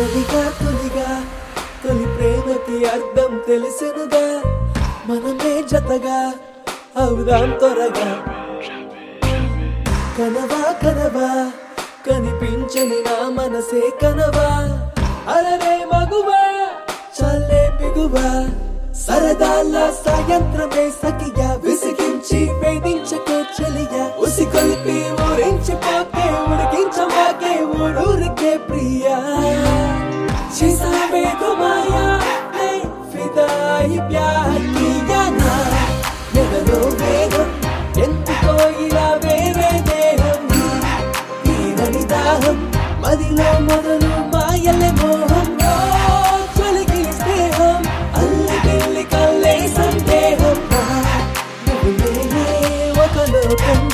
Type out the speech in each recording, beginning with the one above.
తొలిగా తొలిగా తొలి ప్రేమకి అర్థం తెలిసెనుగా మనమే జతగా అవుదాం త్వరగా కనవా కనవా కనిపించని నా మనసే కనవా అరరే మగువా చల్లే బిగువా సరదాల సాయంత్రమే సఖియా విసిగించి వేధించకే చెలియా ఉసి కొలిపి ఊరించిపోకే ఉడికించమాకే ఊరూరికే ప్రియా చేసావే గుమాయా హే ఫిదాయి ప్యార్ కియా నా ఎదలో వేగం ఎందుకో ఇలా వేరే దేహం తీరని దాహం మదిలో మొదలు మాయల మోహం ఓ, చలికి స్నేహం అల్లి బిల్లి కల్లే సందేహం ఆ, నువ్వే ఒక లోకం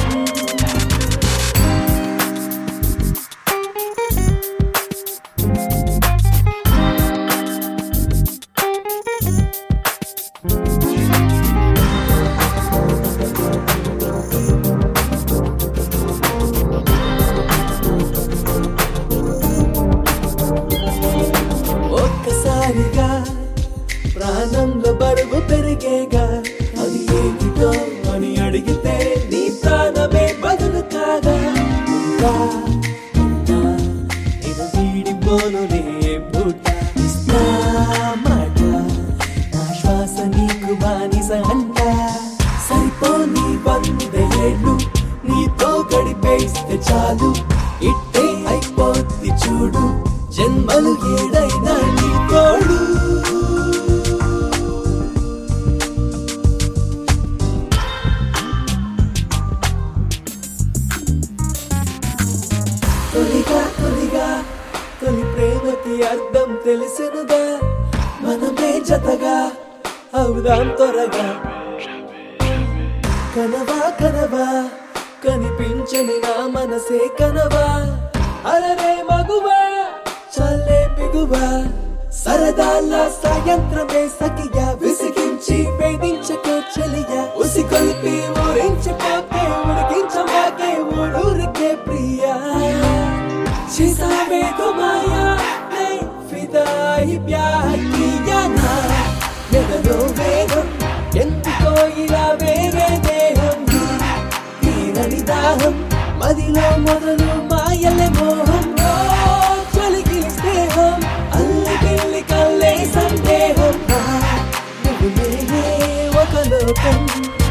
ఒక్కసారిగా ప్రాణంలో బరువు పెరిగేగా అది ఏమిటో అని అడిగితే నీ ప్రాణమే బదులు కాగా ఉంటా ఉంటా నేను వీడిపోనులే పుట్ట ఇస్తా మాట నా శ్వాస నీకు బానిస అంట సరిపోని వంద ఏళ్ళు నీతో గడిపేస్తే చాలు ఇట్టే అయిపోద్ది చూడు జన్మలు ఏడైనా నీ తోడు తొలిగా తొలిగా తొలి ప్రేమకి అర్థం తెలిసెనుగా మనమే జతగా అవుదాం త్వరగా కనవా కనవా కనిపించని నా మనసే కనవా అరరే మగువా చల్లే బిగువా సరదాల సాయంత్రమే సఖియా విసిగించి వేధించకే చెలియా ఉసి కొలిపి ఊరించిపోకే ఉడికించమాకే ఊరూరికే ప్రియా చేసావే గుమాయా హే ఫిదాయి ప్యార్ కియా నా ఎదలో వేగం ఎందుకో ఇలా వేరే దేహం తీరని దాహం మదిలో మొదలు మాయల మోహం ఓ, చలికి స్నేహం అల్లి బిల్లి కల్లే సందేహం ఆ, నువ్వు నేనే ఒక లోకం